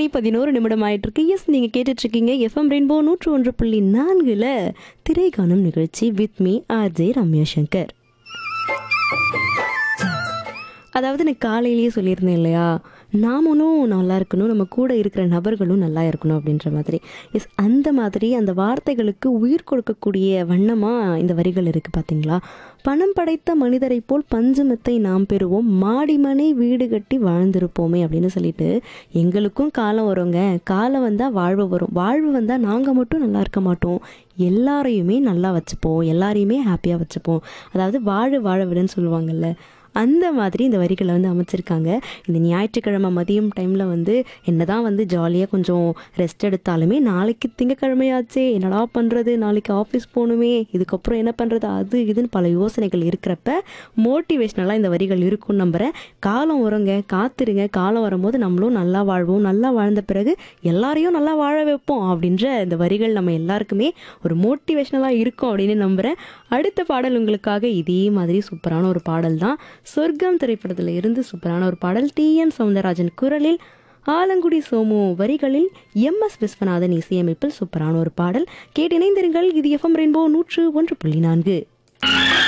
மணி பதினோரு நிமிடம் ஆயிட்டு இருக்கு எஸ் நீங்க கேட்டுட்டு இருக்கீங்க எஃப்எம் ரெயின்போ நூற்று ஒன்று புள்ளி நான்குல திரை காணும் நிகழ்ச்சி with me RJ Ramya Shankar அதாவது நான் காலையிலேயே சொல்லியிருந்தேன் இல்லையா நாமளும் நல்லா இருக்கணும் நம்ம கூட இருக்கிற நபர்களும் நல்லா இருக்கணும் அப்படின்ற மாதிரி எஸ் அந்த மாதிரி அந்த வார்த்தைகளுக்கு உயிர் கொடுக்கக்கூடிய வண்ணமாக இந்த வரிகள் இருக்குது பார்த்தீங்களா பணம் படைத்த மனிதரை போல் பஞ்சுமத்தை நாம் பெறுவோம் மாடிமனை வீடு கட்டி வாழ்ந்திருப்போமே அப்படின்னு சொல்லிட்டு எங்களுக்கும் காலம் வருங்க காலம் வந்தால் வாழ்வு வரும் வாழ்வு வந்தால் நாங்கள் மட்டும் நல்லா இருக்க மாட்டோம் எல்லாரையுமே நல்லா வச்சுப்போம் எல்லாரையுமே ஹாப்பியாக வச்சுப்போம் அதாவது வாழ வாழ விடுன்னு சொல்லுவாங்கல்ல அந்த மாதிரி இந்த வரிகளை வந்து அமைச்சிருக்காங்க இந்த ஞாயிற்றுக்கிழமை மதியம் டைமில் வந்து என்னதான் வந்து ஜாலியாக கொஞ்சம் ரெஸ்ட் எடுத்தாலுமே நாளைக்கு திங்கக்கிழமையாச்சே என்னடா பண்ணுறது நாளைக்கு ஆஃபீஸ் போகணுமே இதுக்கப்புறம் என்ன பண்ணுறது அது இதுன்னு பல யோசனைகள் இருக்கிறப்ப மோட்டிவேஷ்னலாக இந்த வரிகள் இருக்கும்னு நம்புகிறேன் காலம் வருங்க காத்திருங்க காலம் வரும்போது நம்மளும் நல்லா வாழ்வோம் நல்லா வாழ்ந்த பிறகு எல்லாரையும் நல்லா வாழ வைப்போம் அப்படின்ற இந்த வரிகள் நம்ம எல்லாருக்குமே ஒரு மோட்டிவேஷ்னலாக இருக்கும் அப்படின்னு நம்புகிறேன் அடுத்த பாடல் உங்களுக்காக இதே மாதிரி சூப்பரான ஒரு பாடல் தான் சொர்க்கம் திரைப்படத்தில் இருந்து சூப்பரான ஒரு பாடல் டி எம் சவுந்தரராஜன் குரலில் ஆலங்குடி சோமு வரிகளில் எம் எஸ் விஸ்வநாதன் இசையமைப்பில் சூப்பரான ஒரு பாடல் கேட்டு இணைந்திருங்கள் இது எஃப்எம் ரெயின்போ நூற்று ஒன்று புள்ளி நான்கு